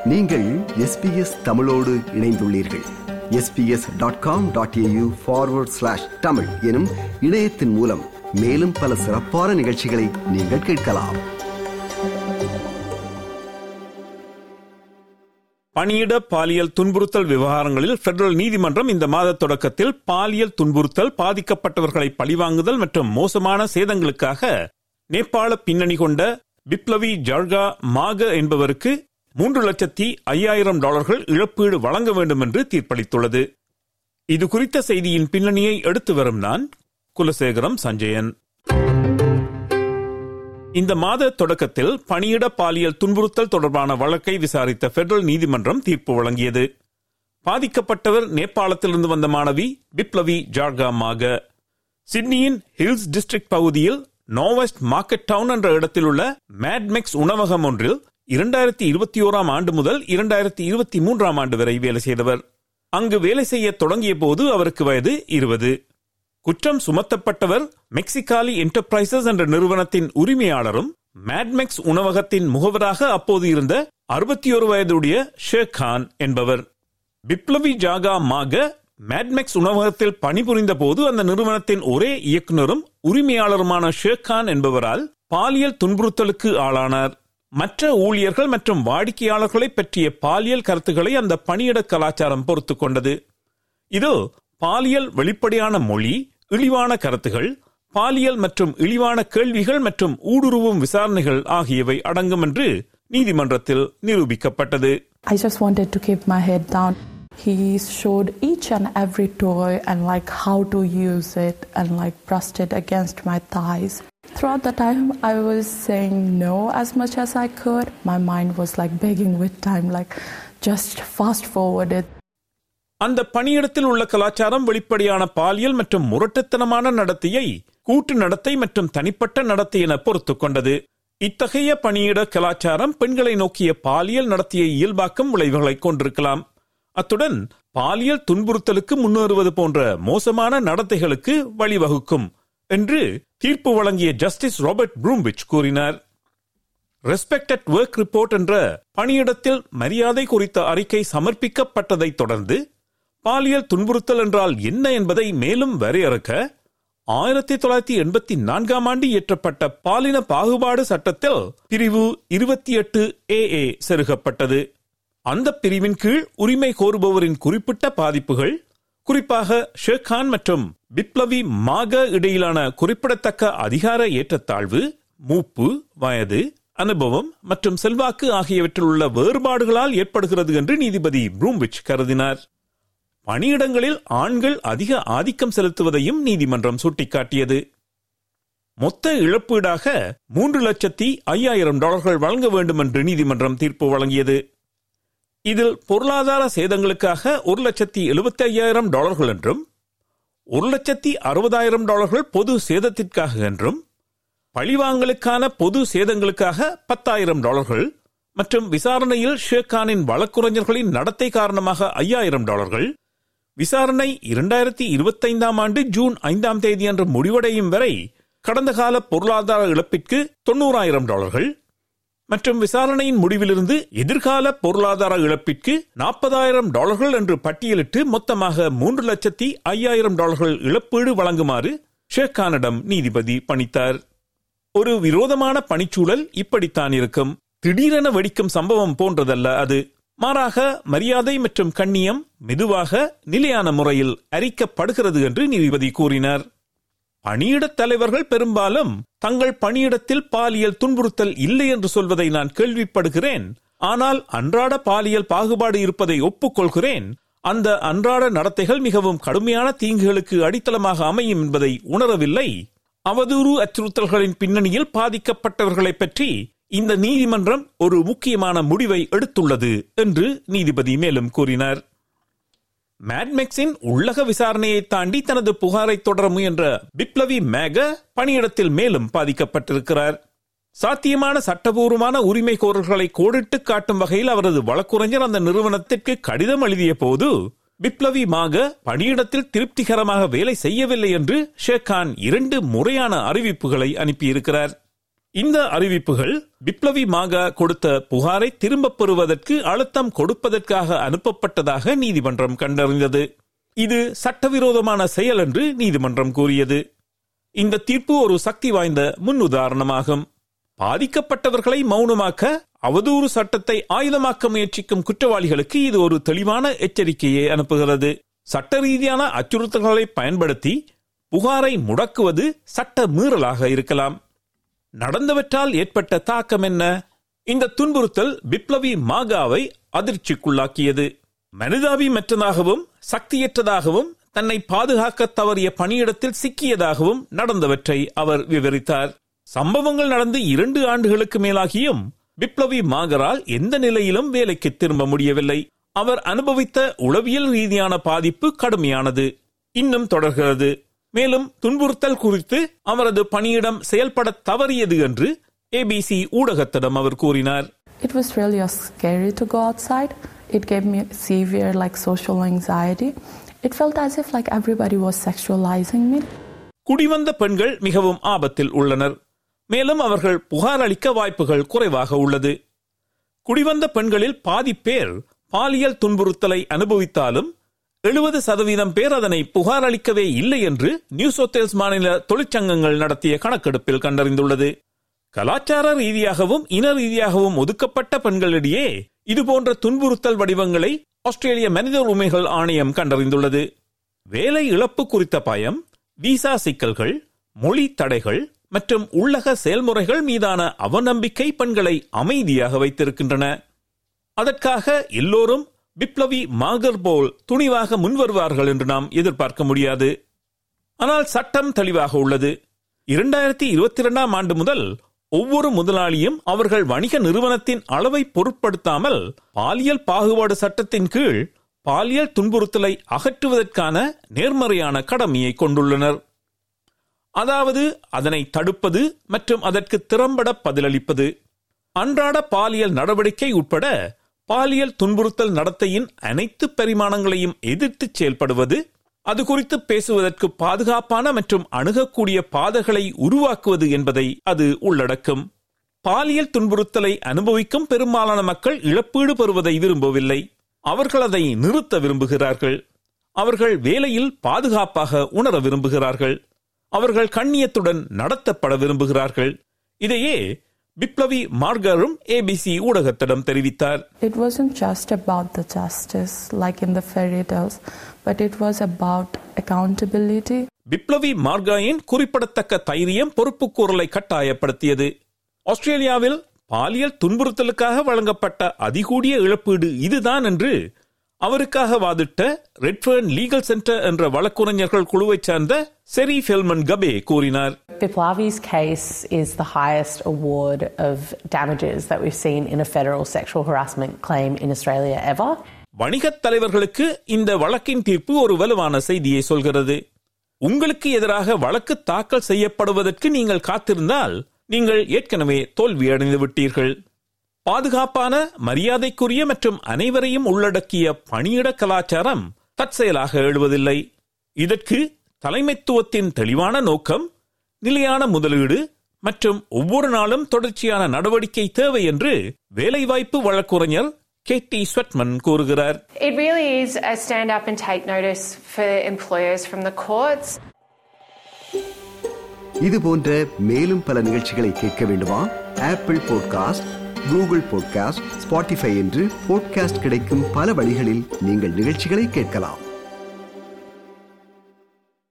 நீங்கள் எஸ்பிஎஸ் தமிழோடு இணைந்துள்ளீர்கள் SBS dot com dot AU forward slash Tamil எனும் இணையத்தின் மூலம் மேலும் பல சிறப்பான நிகழ்ச்சிகளை நீங்கள் கேட்கலாம் பணியிட பாலியல் துன்புறுத்தல் விவகாரங்களில் பெடரல் நீதிமன்றம் இந்த மாத தொடக்கத்தில் பாலியல் துன்புறுத்தல் பாதிக்கப்பட்டவர்களை பழிவாங்குதல் மற்றும் மோசமான சேதங்களுக்காக நேபாள பின்னணி கொண்ட பிப்ளவி ஜார்கா மாக என்பவருக்கு மூன்று லட்சத்தி ஐயாயிரம் டாலர்கள் இழப்பீடு வழங்க வேண்டும் என்று தீர்ப்பளித்துள்ளது இது குறித்த செய்தியின் பின்னணியை எடுத்து வரும் நான் குலசேகரம் சஞ்சயன் இந்த மாத தொடக்கத்தில் பணியிட பாலியல் துன்புறுத்தல் தொடர்பான வழக்கை விசாரித்த பெடரல் நீதிமன்றம் தீர்ப்பு வழங்கியது பாதிக்கப்பட்டவர் நேபாளத்திலிருந்து வந்த மாணவி பிப்ளவி ஜார்கா மாக சிட்னியின் ஹில்ஸ் டிஸ்ட்ரிக்ட் பகுதியில் நோவெஸ்ட் மார்க்கெட் டவுன் என்ற இடத்தில் உள்ள மேட்மெக்ஸ் உணவகம் ஒன்றில் இரண்டாயிரத்தி இருபத்தி ஓராம் ஆண்டு முதல் இரண்டாயிரத்தி இருபத்தி மூன்றாம் ஆண்டு வரை வேலை செய்தவர் அங்கு வேலை செய்ய தொடங்கிய போது அவருக்கு வயது இருபது குற்றம் சுமத்தப்பட்டவர் மெக்சிகாலி என்டர்பிரைசஸ் என்ற நிறுவனத்தின் உரிமையாளரும் மேட்மெக்ஸ் உணவகத்தின் முகவராக அப்போது இருந்த அறுபத்தி ஒரு வயதுடைய ஷேக் கான் என்பவர் பிப்ளவி ஜாகா மாக மேட்மெக்ஸ் உணவகத்தில் பணிபுரிந்த போது அந்த நிறுவனத்தின் ஒரே இயக்குனரும் உரிமையாளருமான ஷேக் கான் என்பவரால் பாலியல் துன்புறுத்தலுக்கு ஆளானார் மற்ற ஊழியர்கள் மற்றும் வாடிக்கையாளர்களை பற்றிய பாலியல் கருத்துக்களை அந்த பணியிட கலாச்சாரம் பொறுத்துக் கொண்டது இது பாலியல் வெளிப்படையான மொழி இழிவான கருத்துகள் பாலியல் மற்றும் இழிவான கேள்விகள் மற்றும் ஊடுருவும் விசாரணைகள் ஆகியவை அடங்கும் என்று நீதிமன்றத்தில் நிரூபிக்கப்பட்டது I just wanted to keep my head down. He showed each and every toy and like how to use it and like brushed it against my thighs. Throughout the time I was saying no as much as I could. My mind was like begging with time, like just fast forward it. அந்த பணியிடத்தில் உள்ள கலாச்சாரம் வெளிப்படையான பாலியல் மற்றும் முரட்டுத்தனமான நடத்தையை கூட்டு நடத்தை மற்றும் தனிப்பட்ட நடத்தை என பொறுத்துக் கொண்டது இத்தகைய பணியிட கலாச்சாரம் பெண்களை நோக்கிய பாலியல் நடத்தையை இயல்பாக்கும் விளைவுகளை கொண்டிருக்கலாம் அத்துடன் பாலியல் துன்புறுத்தலுக்கு முன்னேறுவது போன்ற மோசமான நடத்தைகளுக்கு வழிவகுக்கும் என்று தீர்ப்பு வழங்கிய ஜஸ்டிஸ் ராபர்ட் ப்ரூம்விச் கூறினார் ரெஸ்பெக்ட் அட் ஒர்க் ரிப்போர்ட் என்ற பணியிடத்தில் மரியாதை குறித்த அறிக்கை சமர்ப்பிக்கப்பட்டதைத் தொடர்ந்து பாலியல் துன்புறுத்தல் என்றால் என்ன என்பதை மேலும் வரையறுக்க ஆயிரத்தி தொள்ளாயிரத்தி எண்பத்தி நான்காம் ஆண்டு இயற்றப்பட்ட பாலின பாகுபாடு சட்டத்தில் பிரிவு இருபத்தி எட்டு ஏ ஏ செருகப்பட்டது அந்த பிரிவின் கீழ் உரிமை கோருபவரின் குறிப்பிட்ட பாதிப்புகள் குறிப்பாக ஷேகான் மற்றும் பிப்ளவி மாக இடையிலான குறிப்பிடத்தக்க அதிகார ஏற்றத்தாழ்வு மூப்பு வயது அனுபவம் மற்றும் செல்வாக்கு ஆகியவற்றில் உள்ள வேறுபாடுகளால் ஏற்படுகிறது என்று நீதிபதி ப்ரூம்விச் கருதினார் பணியிடங்களில் ஆண்கள் அதிக ஆதிக்கம் செலுத்துவதையும் நீதிமன்றம் சுட்டிக்காட்டியது மொத்த இழப்பீடாக மூன்று லட்சத்தி ஐயாயிரம் டாலர்கள் வழங்க வேண்டும் என்று நீதிமன்றம் தீர்ப்பு வழங்கியது இதில் பொருளாதார சேதங்களுக்காக ஒரு லட்சத்தி எழுபத்தி ஐயாயிரம் டாலர்கள் என்றும் ஒரு லட்சத்தி அறுபதாயிரம் டாலர்கள் பொது சேதத்திற்காக என்றும் பழிவாங்கலுக்கான பொது சேதங்களுக்காக பத்தாயிரம் டாலர்கள் மற்றும் விசாரணையில் ஷேக்கானின் வழக்குரைஞர்களின் நடத்தை காரணமாக ஐயாயிரம் டாலர்கள் விசாரணை இரண்டாயிரத்தி இருபத்தைந்தாம் ஆண்டு ஜூன் ஐந்தாம் தேதி அன்று முடிவடையும் வரை கடந்த கால பொருளாதார இழப்பிற்கு தொண்ணூறாயிரம் டாலர்கள் மற்றும் விசாரணையின் முடிவிலிருந்து எதிர்கால பொருளாதார இழப்பிற்கு நாற்பதாயிரம் டாலர்கள் என்று பட்டியலிட்டு மொத்தமாக மூன்று லட்சத்தி ஐயாயிரம் டாலர்கள் இழப்பீடு வழங்குமாறு ஷேக்கானிடம் நீதிபதி பணித்தார் ஒரு விரோதமான பணிச்சூழல் இப்படித்தான் இருக்கும் திடீரென வெடிக்கும் சம்பவம் போன்றதல்ல அது மாறாக மரியாதை மற்றும் கண்ணியம் மெதுவாக நிலையான முறையில் அரிக்கப்படுகிறது என்று நீதிபதி கூறினார் பணியிடத் தலைவர்கள் பெரும்பாலும் தங்கள் பணியிடத்தில் பாலியல் துன்புறுத்தல் இல்லை என்று சொல்வதை நான் கேள்விப்படுகிறேன் ஆனால் அன்றாட பாலியல் பாகுபாடு இருப்பதை ஒப்புக்கொள்கிறேன் அந்த அன்றாட நடத்தைகள் மிகவும் கடுமையான தீங்குகளுக்கு அடித்தளமாக அமையும் என்பதை உணரவில்லை அவதூறு அச்சுறுத்தல்களின் பின்னணியில் பாதிக்கப்பட்டவர்களை பற்றி இந்த நீதிமன்றம் ஒரு முக்கியமான முடிவை எடுத்துள்ளது என்று நீதிபதி மேலும் கூறினார் மேட்மெக்ஸின் உள்ளக விசாரணையை தாண்டி தனது புகாரை தொடர முயன்ற பிப்ளவி மேக பணியிடத்தில் மேலும் பாதிக்கப்பட்டிருக்கிறார் சாத்தியமான சட்டபூர்வமான உரிமை கோரல்களை கோடிட்டு காட்டும் வகையில் அவரது வழக்குரைஞர் அந்த நிறுவனத்திற்கு கடிதம் எழுதிய போது பிப்ளவி மாக பணியிடத்தில் திருப்திகரமாக வேலை செய்யவில்லை என்று ஷேகான் இரண்டு முறையான அறிவிப்புகளை அனுப்பியிருக்கிறார் இந்த அறிவிப்புகள் பிப்ளவி மாகா கொடுத்த புகாரை திரும்பப் பெறுவதற்கு அழுத்தம் கொடுப்பதற்காக அனுப்பப்பட்டதாக நீதிமன்றம் கண்டறிந்தது இது சட்டவிரோதமான செயல் என்று நீதிமன்றம் கூறியது இந்த தீர்ப்பு ஒரு சக்தி வாய்ந்த முன்னுதாரணமாகும் பாதிக்கப்பட்டவர்களை மௌனமாக்க அவதூறு சட்டத்தை ஆயுதமாக்க முயற்சிக்கும் குற்றவாளிகளுக்கு இது ஒரு தெளிவான எச்சரிக்கையை அனுப்புகிறது சட்ட ரீதியான அச்சுறுத்தல்களை பயன்படுத்தி புகாரை முடக்குவது சட்ட மீறலாக இருக்கலாம் நடந்தவற்றால் ஏற்பட்ட தாக்கம் என்ன இந்த துன்புறுத்தல் பிப்ளவி மாகாவை அதிர்ச்சிக்குள்ளாக்கியது மனிதாபிமற்றதாகவும் சக்தியற்றதாகவும் தன்னை பாதுகாக்க தவறிய பணியிடத்தில் சிக்கியதாகவும் நடந்தவற்றை அவர் விவரித்தார் சம்பவங்கள் நடந்து இரண்டு ஆண்டுகளுக்கு மேலாகியும் பிப்ளவி மாகரால் எந்த நிலையிலும் வேலைக்கு திரும்ப முடியவில்லை அவர் அனுபவித்த உளவியல் ரீதியான பாதிப்பு கடுமையானது இன்னும் தொடர்கிறது மேலும் துன்புறுத்தல் குறித்து அவரது பணியிடம் செயல்பட தவறியது என்று ஏபிசி ஊடகத்திடம் அவர் கூறினார் It was really a scary to go outside. It gave me severe like social anxiety. It felt as if like everybody was sexualizing me. குடிவந்த பெண்கள் மிகவும் ஆபத்தில் உள்ளனர் மேலும் அவர்கள் புகார் அளிக்க வாய்ப்புகள் குறைவாக உள்ளது குடிவந்த பெண்களில் பாதி பேர் பாலியல் துன்புறுத்தலை அனுபவித்தாலும் எழுபது சதவீதம் பேர் அதனை புகார் அளிக்கவே இல்லை என்று நியூ சோத்தேல்ஸ் மாநில தொழிற்சங்கங்கள் நடத்திய கணக்கெடுப்பில் கண்டறிந்துள்ளது கலாச்சார ரீதியாகவும் இன ரீதியாகவும் ஒதுக்கப்பட்ட பெண்களிடையே இதுபோன்ற துன்புறுத்தல் வடிவங்களை ஆஸ்திரேலிய மனித உரிமைகள் ஆணையம் கண்டறிந்துள்ளது வேலை இழப்பு குறித்த பயம் விசா சிக்கல்கள் மொழி தடைகள் மற்றும் உள்ளக செயல்முறைகள் மீதான அவநம்பிக்கை பெண்களை அமைதியாக வைத்திருக்கின்றன அதற்காக எல்லோரும் பிப்ளவி மாகர் போல் துணிவாக முன்வருவார்கள் என்று நாம் எதிர்பார்க்க முடியாது ஆனால் சட்டம் தெளிவாக உள்ளது இரண்டாயிரத்தி இருபத்தி இரண்டாம் ஆண்டு முதல் ஒவ்வொரு முதலாளியும் அவர்கள் வணிக நிறுவனத்தின் அளவை பொருட்படுத்தாமல் பாலியல் பாகுபாடு சட்டத்தின் கீழ் பாலியல் துன்புறுத்தலை அகற்றுவதற்கான நேர்மறையான கடமையை கொண்டுள்ளனர் அதாவது அதனை தடுப்பது மற்றும் அதற்கு திறம்பட பதிலளிப்பது அன்றாட பாலியல் நடவடிக்கை உட்பட பாலியல் துன்புறுத்தல் நடத்தையின் அனைத்து பரிமாணங்களையும் எதிர்த்து செயல்படுவது அது குறித்து பேசுவதற்கு பாதுகாப்பான மற்றும் அணுகக்கூடிய பாதைகளை உருவாக்குவது என்பதை அது உள்ளடக்கும் பாலியல் துன்புறுத்தலை அனுபவிக்கும் பெரும்பாலான மக்கள் இழப்பீடு பெறுவதை விரும்பவில்லை அவர்கள் அதை நிறுத்த விரும்புகிறார்கள் அவர்கள் வேலையில் பாதுகாப்பாக உணர விரும்புகிறார்கள் அவர்கள் கண்ணியத்துடன் நடத்தப்பட விரும்புகிறார்கள் இதையே பிப்ளவி மார்கரும் ஏபிசி ஊடகத்திடம் தெரிவித்தார் It wasn't just about the justice like in the fairy tales, but it was about accountability. பிப்ளவி மார்காயின் குறிப்பிடத்தக்க தைரியம் பொறுப்புக்கூறலை கட்டாயப்படுத்தியது ஆஸ்திரேலியாவில் பாலியல் துன்புறுத்தலுக்காக வழங்கப்பட்ட அதிகூடிய இழப்பீடு இதுதான் என்று அவருக்காக வாதிட்ட ரெட்ஃபர்ன் லீகல் சென்டர் என்ற வழக்குரைஞர்கள் குழுவைச் சார்ந்த செரி ஃபெல்மன் கபே கூறினார் Biplavi's case is the highest award of damages that we've seen in a federal sexual harassment claim in Australia ever. வணிகத் தலைவர்களுக்கு இந்த வழக்கின் தீர்ப்பு ஒரு வலுவான செய்தியை சொல்கிறது உங்களுக்கு எதிராக வழக்கு தாக்கல் செய்யப்படுவதற்கு நீங்கள் காத்திருந்தால் நீங்கள் ஏற்கனவே தோல்வியடைந்து விட்டீர்கள் பாதுகாப்பான மரியாதைக்குரிய மற்றும் அனைவரையும் உள்ளடக்கிய பணியிட கலாச்சாரம் தற்செயலாக எழுவதில்லை இதற்கு தலைமைத்துவத்தின் தெளிவான நோக்கம் நிலையான முதலீடு மற்றும் ஒவ்வொரு நாளும் தொடர்ச்சியான நடவடிக்கை தேவை என்று வேலைவாய்ப்பு வழக்குரைஞர் கேட்டி ஸ்வெட்மன் கூறுகிறார் It really is a stand up and take notice for employers from the courts. இது போன்ற மேலும் பல நிகழ்ச்சிகளை கேட்க வேண்டுமா Apple podcast Google podcast Spotify என்று பாட்காஸ்ட் கிடைக்கும் பல வழிகளில் நீங்கள் நிகழ்ச்சிகளை கேட்கலாம்